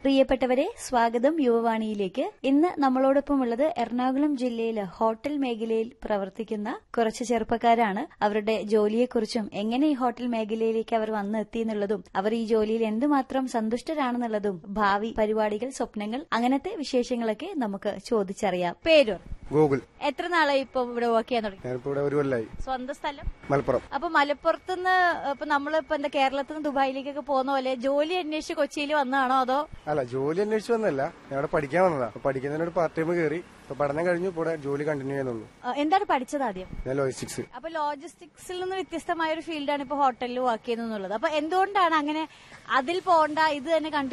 പ്രിയപ്പെട്ടവരെ സ്വാഗതം യുവവാണിയിലേക്ക് ഇന്ന് നമ്മളോടൊപ്പം ഉള്ളത് എറണാകുളം ജില്ലയിലെ ഹോട്ടൽ മേഖലയിൽ പ്രവർത്തിക്കുന്ന കുറച്ച് ചെറുപ്പക്കാരാണ് അവരുടെ ജോലിയെക്കുറിച്ചും എങ്ങനെ ഈ ഹോട്ടൽ മേഖലയിലേക്ക് അവർ വന്നെത്തി എന്നുള്ളതും അവർ ഈ ജോലിയിൽ എന്തുമാത്രം സന്തുഷ്ടരാണെന്നുള്ളതും ഭാവി പരിപാടികൾ സ്വപ്നങ്ങൾ അങ്ങനത്തെ വിശേഷങ്ങളൊക്കെ നമുക്ക് ചോദിച്ചറിയാം പേരൂർ ഗൂഗിൾ എത്ര നാളായി ഇപ്പൊ ഇവിടെ വർക്ക് ചെയ്യാൻ തുടങ്ങി ഞാനിപ്പോ ഇവിടെ ഒരു കൊല്ലായി സ്വന്തം സ്ഥലം മലപ്പുറം അപ്പൊ മലപ്പുറത്തുനിന്ന് ഇപ്പൊ നമ്മളിപ്പോ എന്താ കേരളത്തിൽ നിന്ന് ദുബായിലേക്കൊക്കെ പോകുന്ന പോലെ ജോലി അന്വേഷിച്ച് കൊച്ചിയിൽ വന്നതാണോ അതോ അല്ല ജോലി അന്വേഷിച്ച് വന്നല്ല ഞാൻ ഇവിടെ പഠിക്കാൻ വന്നതാ അപ്പൊ പഠിക്കുന്നതിനോട് പാർട്ട് ടൈം കയറി ഇപ്പൊ പഠനം കഴിഞ്ഞു ഇപ്പൊ ഇവിടെ ജോലി കണ്ടിന്യൂ ചെയ്യുന്നുള്ളൂ ആ, എന്താണ് പഠിച്ചത് ആദ്യം ഞാൻ ലോജിസ്റ്റിക്സ് അപ്പൊ ലോജിസ്റ്റിക്സിൽ നിന്ന് വ്യത്യസ്തമായ ഒരു ഫീൽഡാണ് ഇപ്പൊ ഹോട്ടലിൽ വർക്ക് ചെയ്യുന്നത് എന്നുള്ളത് അപ്പൊ എന്തുകൊണ്ടാണ് അങ്ങനെ അതിൽ പോകണ്ട ഇത് തന്നെ കണ്ടിന്യൂ